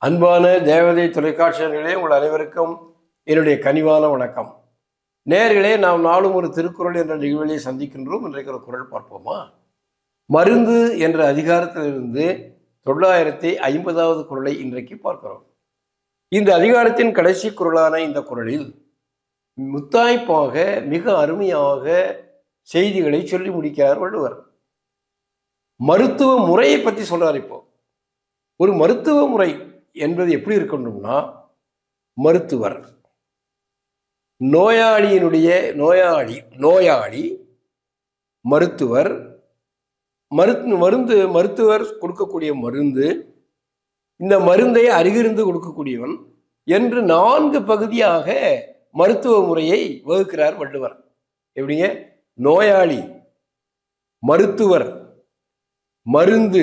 அன்பான தேவதை தொலைக்காட்சியர்களே உங்கள் அனைவருக்கும் என்னுடைய கனிவான வணக்கம் நேர்களே நாம் நாளும் ஒரு திருக்குறள் என்ற நிகழ்விலே சந்திக்கின்றோம் இன்றைக்கு ஒரு குறள் பார்ப்போமா மருந்து என்ற அதிகாரத்திலிருந்து தொள்ளாயிரத்தி ஐம்பதாவது குறளை இன்றைக்கு பார்க்கிறோம் இந்த அதிகாரத்தின் கடைசி குறளான இந்த குறளில் முத்தாய்ப்பாக மிக அருமையாக செய்திகளை சொல்லி முடிக்கிறார் வள்ளுவர் மருத்துவ முறையை பற்றி சொல்றார் இப்போ ஒரு மருத்துவ முறை என்பது எப்படி இருக்கணும்னா மருத்துவர் நோயாளியினுடைய நோயாளி நோயாளி மருத்துவர் மருந்து மருந்து மருத்துவர் கொடுக்கக்கூடிய மருந்து இந்த மருந்தை அருகிருந்து கொடுக்கக்கூடியவன் என்று நான்கு பகுதியாக மருத்துவ முறையை வகுக்கிறார் வள்ளுவர் எப்படிங்க நோயாளி மருத்துவர் மருந்து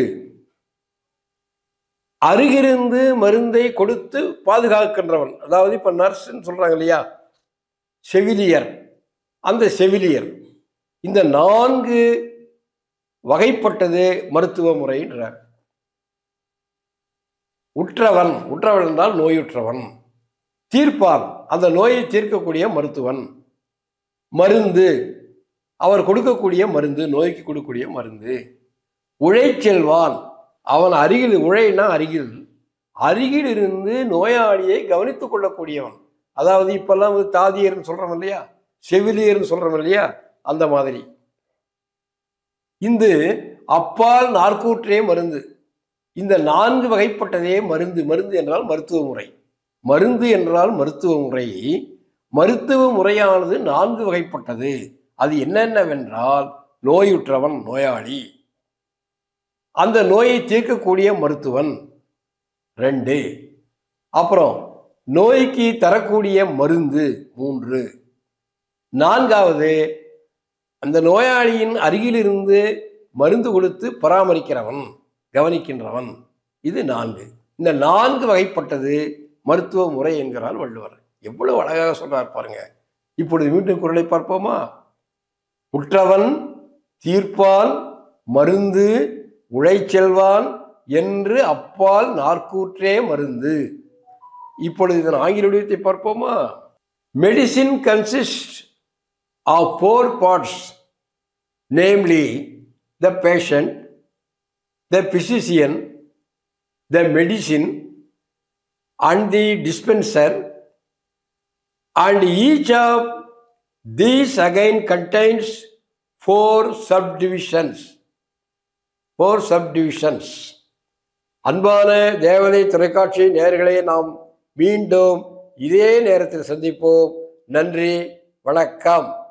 அருகிருந்து மருந்தை கொடுத்து பாதுகாக்கின்றவன் அதாவது இப்ப நர்ஸ்ன்னு சொல்றாங்க இல்லையா செவிலியர் அந்த செவிலியர் இந்த நான்கு வகைப்பட்டது மருத்துவ முறைன்றார் உற்றவன் உற்றவன் என்றால் நோயுற்றவன் தீர்ப்பான் அந்த நோயை தீர்க்கக்கூடிய மருத்துவன் மருந்து அவர் கொடுக்கக்கூடிய மருந்து நோய்க்கு கொடுக்கக்கூடிய மருந்து உழைச்செல்வான் அவன் அருகில் உழைனா அருகில் அருகில் இருந்து நோயாளியை கவனித்துக் கொள்ளக்கூடியவன் அதாவது இப்பெல்லாம் வந்து தாதியர்னு சொல்றோம் இல்லையா செவிலியர்னு சொல்றோம் இல்லையா அந்த மாதிரி இந்த அப்பால் நாற்கூற்றே மருந்து இந்த நான்கு வகைப்பட்டதே மருந்து மருந்து என்றால் மருத்துவ முறை மருந்து என்றால் மருத்துவ முறை மருத்துவ முறையானது நான்கு வகைப்பட்டது அது என்னென்னவென்றால் நோயுற்றவன் நோயாளி அந்த நோயை தீர்க்கக்கூடிய மருத்துவன் ரெண்டு அப்புறம் நோய்க்கு தரக்கூடிய மருந்து மூன்று நான்காவது அந்த நோயாளியின் அருகிலிருந்து மருந்து கொடுத்து பராமரிக்கிறவன் கவனிக்கின்றவன் இது நான்கு இந்த நான்கு வகைப்பட்டது மருத்துவ முறை என்கிறார் வள்ளுவர் எவ்வளவு அழகாக சொல்றார் பாருங்க இப்பொழுது மீண்டும் குரலை பார்ப்போமா உற்றவன் தீர்ப்பால் மருந்து உழைச்செல்வான் என்று அப்பால் நாற்கூற்றே மருந்து இப்பொழுது இதன் ஆங்கில வடிவத்தை பார்ப்போமா medicine consist of four parts namely the patient the physician the medicine and the dispenser and each of these again contains four subdivisions four subdivisions அன்பான தேவதை தொலைக்காட்சி நேயர்களை நாம் மீண்டும் இதே நேரத்தில் சந்திப்போம் நன்றி வணக்கம்